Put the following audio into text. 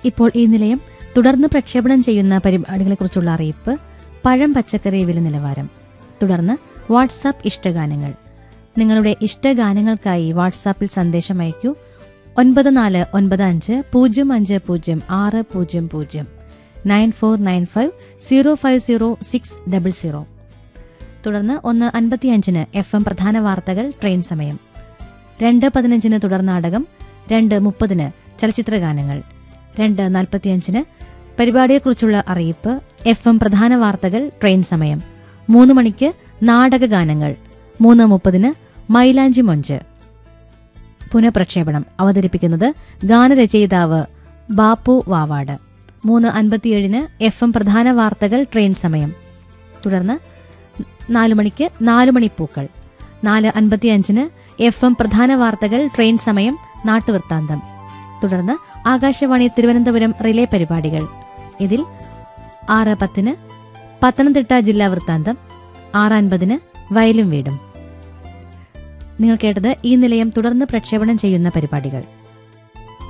ഇപ്പോൾ ഈ നിലയം തുടർന്ന് പ്രക്ഷേപണം ചെയ്യുന്ന പരിപാടികളെക്കുറിച്ചുള്ള അറിയിപ്പ് പഴം പച്ചക്കറി വില നിലവാരം തുടർന്ന് വാട്സാപ്പ് ഇഷ്ടഗാനങ്ങൾ നിങ്ങളുടെ ഇഷ്ടഗാനങ്ങൾക്കായി വാട്സാപ്പിൽ സന്ദേശം അയക്കൂ ഒൻപത് നാല് ഒൻപത് അഞ്ച് പൂജ്യം അഞ്ച് പൂജ്യം ആറ് പൂജ്യം പൂജ്യം nine four nine five zero five zero six double zero തുടർന്ന് ഒന്ന് അൻപത്തിയഞ്ചിന് എഫ് എം പ്രധാന വാർത്തകൾ ട്രെയിൻ സമയം രണ്ട് പതിനഞ്ചിന് തുടർ നാടകം രണ്ട് മുപ്പതിന് ചലച്ചിത്ര ഗാനങ്ങൾ രണ്ട് നാൽപ്പത്തിയഞ്ചിന് പരിപാടിയെക്കുറിച്ചുള്ള അറിയിപ്പ് എഫ് എം പ്രധാന വാർത്തകൾ ട്രെയിൻ സമയം മൂന്ന് മണിക്ക് നാടക ഗാനങ്ങൾ മൂന്ന് മുപ്പതിന് മൈലാഞ്ചി മൊഞ്ച് പുനഃപ്രക്ഷേപണം അവതരിപ്പിക്കുന്നത് ഗാനരചയിതാവ് ബാപ്പു വാവാട് മൂന്ന് അൻപത്തിയേഴിന് എഫ് എം പ്രധാന വാർത്തകൾ ട്രെയിൻ സമയം തുടർന്ന് നാലു മണിക്ക് നാലു മണിപ്പൂക്കൾ നാല് അൻപത്തിയഞ്ചിന് എഫ് എം പ്രധാന വാർത്തകൾ ട്രെയിൻ സമയം നാട്ടുവൃത്താന്തം തുടർന്ന് ആകാശവാണി തിരുവനന്തപുരം റിലേ പരിപാടികൾ ഇതിൽ ആറ് പത്തിന് പത്തനംതിട്ട ജില്ലാ വൃത്താന്തം ആറ് അൻപതിന് വയലും വീടും നിങ്ങൾ കേട്ടത് ഈ നിലയം തുടർന്ന് പ്രക്ഷേപണം ചെയ്യുന്ന പരിപാടികൾ